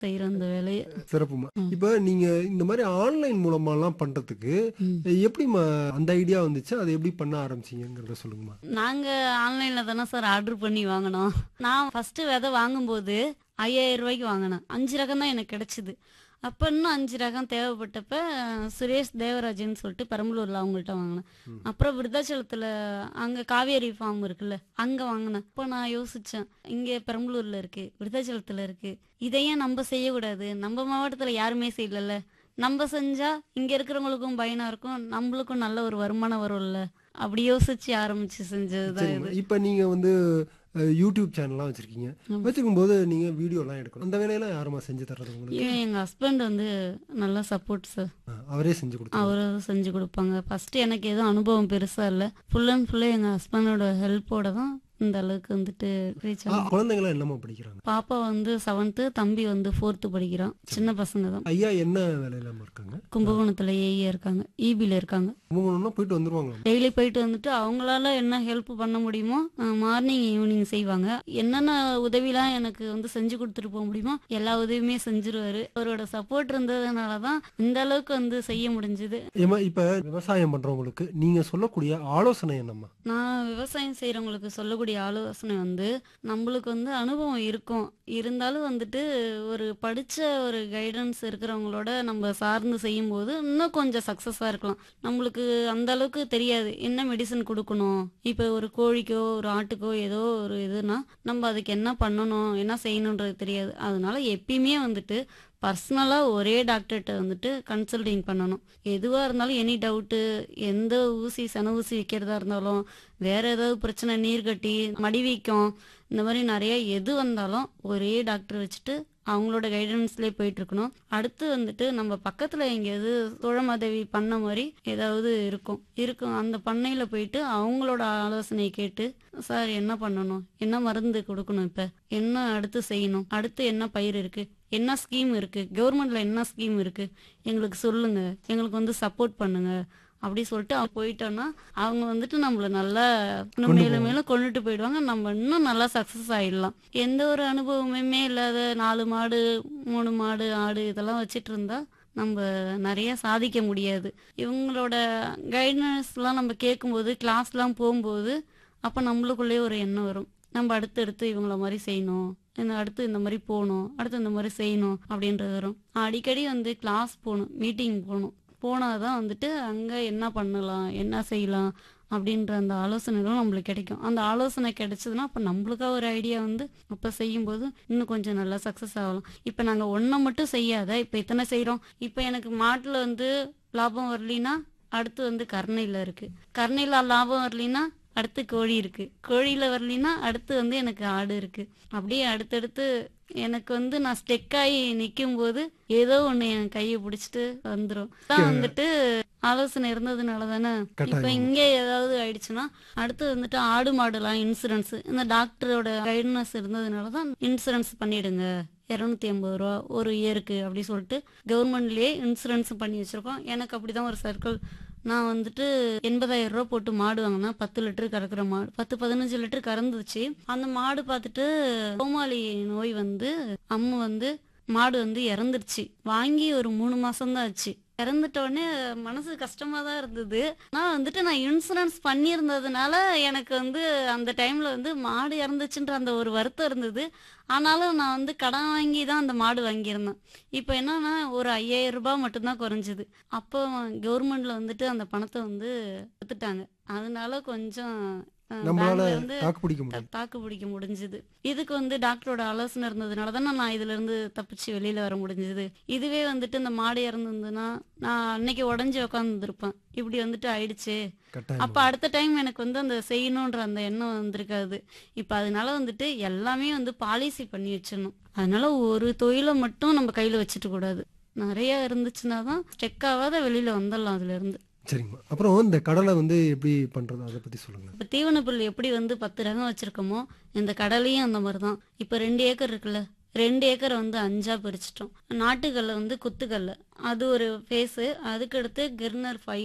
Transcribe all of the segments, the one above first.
செய்கிறோம் இந்த வேலையை சிறப்புமா ம். இப்ப நீங்க இந்த மாதிரி ஆன்லைன் மூலமாலாம் பண்றதுக்கு ம். எப்படிம்மா அந்த ஐடியா வந்துச்சு அதை எப்படி பண்ண ஆரம்பிச்சீங்கிறத சொல்லுங்கம்மா நாங்கள் ஆன்லைனில் தானே சார் ஆர்டர் பண்ணி வாங்கினோம் நான் ஃபஸ்ட்டு விதை வாங்கும்போது ஐயாயிரம் ரூபாய்க்கு வாங்கினேன் அஞ்சு ரகம் தான் எனக்கு கிடச்சிது அப்போ இன்னும் அஞ்சு ரகம் தேவைப்பட்டப்ப சுரேஷ் தேவராஜன் சொல்லிட்டு பெரம்பலூரில் அவங்கள்ட்ட வாங்கினேன் ம். அப்புறம் விருத்தாச்சலத்தில் அங்கே காவேரி ஃபார்ம் இருக்குல்ல அங்கே வாங்கினேன் அப்போ நான் யோசித்தேன் இங்கே பெரம்பலூரில் இருக்குது விருத்தாச்சலத்தில் இருக்குது இதையும் நம்ம செய்யக்கூடாது நம்ம மாவட்டத்தில் யாருமே செய்யலல்ல நம்ம செஞ்சா இங்க இருக்கிறவங்களுக்கும் பயனா இருக்கும் நம்மளுக்கும் நல்ல ஒரு வருமானம் வரும்ல அப்படி யோசிச்சு ஆரம்பிச்சு செஞ்சதுதான் சரிம்மா இது இப்ப நீங்க வந்து அஹ், யூடியூப் சேனல்லாம் வச்சிருக்கீங்க ஆமா. வச்சுக்கும் போது நீங்க வீடியோலாம் எடுக்கணும் அந்த வேலையெல்லாம் யாருமா செஞ்சு தர்றது உங்களுக்கு ஏன் எங்க ஹஸ்பண்ட் வந்து நல்லா சப்போர்ட் சார் அஹ், அவரே செஞ்சு கொடுத்தாங்க அவரும் செஞ்சு கொடுப்பாங்க ஃபர்ஸ்ட் எனக்கு எதுவும் அனுபவம் பெருசா இல்ல ஃபுல் அண்ட் ஃபுல்லா எங்க ஹஸ்பண்டோட ஹெல்ப்போட தான் இந்த அளவுக்கு வந்துட்டு ரீச் ஆகும் குழந்தைங்களாம் என்னமா படிக்கிறாங்க பாப்பா வந்து செவன்த்து தம்பி வந்து ஃபோர்த்து படிக்கிறான் சின்ன பசங்க தான் ஐயா என்ன வேலையிலாம இருக்காங்க கும்பகோணத்துல ஏஇ இருக்காங்க இபில இருக்காங்க கும்பகோணம்னா போயிட்டு வந்துருவாங்களா டெய்லி போயிட்டு வந்துட்டு அவங்களால என்ன ஹெல்ப் பண்ண முடியுமோ மார்னிங் ஈவினிங் செய்வாங்க என்னென்ன உதவிலாம் எனக்கு வந்து செஞ்சு கொடுத்துட்டு போக முடியுமோ எல்லா உதவியுமே செஞ்சிருவாரு அவரோட சப்போர்ட் இருந்ததுனால தான் இந்த அளவுக்கு வந்து செய்ய முடிஞ்சது ஏமா இப்ப விவசாயம் பண்றவங்களுக்கு நீங்க சொல்லக்கூடிய ஆலோசனை என்னம்மா நான் விவசாயம் செய்கிறவங்களுக்கு சொல்லக்கூடிய ஆலோசனை வந்து நம்மளுக்கு வந்து அனுபவம் இருக்கும் இருந்தாலும் வந்துட்டு ஒரு படித்த ஒரு கைடன்ஸ் இருக்கிறவங்களோட நம்ம சார்ந்து செய்யும்போது இன்னும் கொஞ்சம் சக்ஸஸாக இருக்கலாம் நம்மளுக்கு அந்த அளவுக்கு தெரியாது என்ன மெடிசன் கொடுக்கணும் இப்போ ஒரு கோழிக்கோ ஒரு ஆட்டுக்கோ ஏதோ ஒரு இதுனா நம்ம அதுக்கு என்ன பண்ணணும் என்ன செய்யணுன்றது தெரியாது அதனால எப்பயுமே வந்துட்டு பர்சனலாக ஒரே டாக்டர்கிட்ட வந்துட்டு கன்சல்டிங் பண்ணணும் எதுவாக இருந்தாலும் எனி டவுட்டு எந்த ஊசி சன ஊசி வைக்கிறதா இருந்தாலும் வேற ஏதாவது பிரச்சனை நீர் கட்டி மடிவீக்கம் இந்த மாதிரி நிறைய எது வந்தாலும் ஒரே டாக்டர் வச்சுட்டு அவங்களோட கைடன்ஸ்லேயே போயிட்டு இருக்கணும் அடுத்து வந்துட்டு நம்ம பக்கத்தில் எங்கேயாவது தோழமாதேவி பண்ண மாதிரி ஏதாவது இருக்கும் இருக்கும் அந்த பண்ணையில் போயிட்டு அவங்களோட ஆலோசனையை கேட்டு சார் என்ன பண்ணணும் என்ன மருந்து கொடுக்கணும் இப்போ என்ன அடுத்து செய்யணும் அடுத்து என்ன பயிர் இருக்கு என்ன ஸ்கீம் இருக்கு கவர்மெண்ட்ல என்ன ஸ்கீம் இருக்கு எங்களுக்கு சொல்லுங்க எங்களுக்கு வந்து சப்போர்ட் பண்ணுங்க அப்படி சொல்லிட்டு அவங்க போயிட்டோம்னா அவங்க வந்துட்டு நம்மள நல்லா இன்னும் கொண்டு மேலும் மேலும் கொண்டுட்டு போயிடுவாங்க நம்ம இன்னும் நல்லா சக்சஸ் ஆயிடலாம் எந்த ஒரு அனுபவமுமே இல்லாத நாலு மாடு மூணு மாடு ஆடு இதெல்லாம் வச்சிட்டு இருந்தா நம்ம நிறைய சாதிக்க முடியாது இவங்களோட கைடன்ஸ்லாம் நம்ம கேட்கும்போது கிளாஸ்லாம் போகும்போது அப்போ நம்மளுக்குள்ளேயே ஒரு எண்ணம் வரும் நம்ம அடுத்தடுத்து இவங்கள மாதிரி செய்யணும் இந்த அடுத்து இந்த மாதிரி போகணும் அடுத்து இந்த மாதிரி செய்யணும் அப்படின்றது வரும் அடிக்கடி வந்து கிளாஸ் போகணும் மீட்டிங் போகணும் போனால் தான் வந்துட்டு அங்கே என்ன பண்ணலாம் என்ன செய்யலாம் அப்படின்ற அந்த ஆலோசனைகளும் நம்மளுக்கு கிடைக்கும் அந்த ஆலோசனை கிடைச்சதுன்னா அப்போ நம்மளுக்கா ஒரு ஐடியா வந்து அப்போ செய்யும்போது இன்னும் கொஞ்சம் நல்லா சக்ஸஸ் ஆகலாம் இப்போ நாங்கள் ஒன்றை மட்டும் செய்யாத இப்போ இத்தனை செய்கிறோம் இப்போ எனக்கு மாட்டில் வந்து லாபம் வரலினா அடுத்து வந்து கருணையில் இருக்குது கருணையில் லாபம் வரலினா அடுத்து கோழி இருக்கு கோழியில வரலினா அடுத்து வந்து எனக்கு ஆடு இருக்கு அப்படியே அடுத்தடுத்து எனக்கு வந்து நான் ஸ்டெக் ஆகி நிற்கும் போது ஏதோ ஒண்ணு என் கையை பிடிச்சிட்டு வந்துடும் தான் வந்துட்டு ஆலோசனை இருந்ததுனால தானே இப்ப கட்டாயமா. இங்க ஏதாவது ஆயிடுச்சுன்னா அடுத்து வந்துட்டு ஆடு மாடுலாம் இன்சூரன்ஸ் இந்த டாக்டரோட கைடன்ஸ் இருந்ததுனால தான் இன்சூரன்ஸ் பண்ணிடுங்க இரநூத்தி ஐம்பது ரூபா ஒரு இயருக்கு அப்படி சொல்லிட்டு கவர்மெண்ட்லயே இன்சூரன்ஸ் பண்ணி வச்சிருக்கோம் எனக்கு அப்படிதான் ஒரு சர்க்கிள் நான் வந்துட்டு எண்பதாயிரம் ரூபா போட்டு மாடு வாங்கினா பத்து லிட்டர் கறக்குற மாடு பத்து பதினஞ்சு லிட்டர் கறந்துச்சு அந்த மாடு பார்த்துட்டு கோமாளி நோய் வந்து அம்மு வந்து மாடு வந்து இறந்துருச்சு வாங்கி ஒரு மூணு மாசம் தான் ஆச்சு இறந்துட்ட உடனே மனசு கஷ்டமா தான் இருந்தது ஆனால் வந்துட்டு நான் இன்சூரன்ஸ் பண்ணியிருந்ததுனால எனக்கு வந்து அந்த டைம்ல வந்து மாடு இறந்துச்சுன்ற அந்த ஒரு வருத்தம் இருந்தது ஆனாலும் நான் வந்து கடன் வாங்கி தான் அந்த மாடு வாங்கியிருந்தேன் இப்போ என்னன்னா ஒரு ஐயாயிரம் ரூபாய் மட்டும்தான் குறைஞ்சிது அப்போ கவர்மெண்ட்ல வந்துட்டு அந்த பணத்தை வந்து எடுத்துட்டாங்க அதனால கொஞ்சம் அஹ், நம்மளால பேங்க்ல இருந்து தாக்கு பிடிக்க முடியும் த- தாக்கு பிடிக்க முடிஞ்சது இதுக்கு வந்து டாக்டரோட ஆலோசனை இருந்ததுனால தான் நான் இதுல இருந்து தப்பிச்சு வெளியில வர முடிஞ்சது இதுவே வந்துட்டு இந்த மாடு இறந்துருந்ததுன்னா நான் அன்னைக்கு உடஞ்சி உட்காந்துருப்பேன் இப்படி வந்துட்டு ஆயிடுச்சு கட்டாயம் அப்ப அடுத்த டைம் எனக்கு வந்து அந்த செய்யணுன்ற அந்த எண்ணம் வந்திருக்காது இப்ப அதனால வந்துட்டு எல்லாமே வந்து பாலிசி பண்ணி வச்சிடணும் அதனால ஒரு தொழிலை மட்டும் நம்ம கையில வச்சுட்டு கூடாது நிறைய இருந்துச்சுன்னா தான் ஸ்டெக் ஆகாத வெளியில வந்துடலாம் அதுல இருந்து சரிங்கம்மா அப்புறம் இந்த கடலை வந்து எப்படி பண்றது அதை பத்தி சொல்லுங்க இப்போ தீவனப்புல் எப்படி வந்து பத்து ரகம் வச்சிருக்கோமோ இந்த கடலையும் அந்த மாதிரி தான் இப்போ ரெண்டு ஏக்கர் இருக்குல்ல ரெண்டு ஏக்கரை வந்து அஞ்சா பிரிச்சிட்டோம் நாட்டுக்கல்ல வந்து குத்துக்கல்ல அது ஒரு ஃபேஸு அதுக்கடுத்து கிர்னர் ஃபைவ்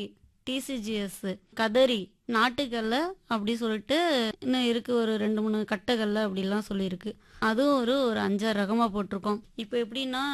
டிசிஜிஎஸ் கதரி நாட்டுக்கல்ல அப்படி சொல்லிட்டு இன்னும் இருக்கு ஒரு ரெண்டு மூணு கட்டக்கல்ல அப்படிலாம் சொல்லியிருக்கு அதுவும் ஒரு ஒரு அஞ்சாறு ரகமாக போட்டிருக்கோம் இப்போ எப்படின்னா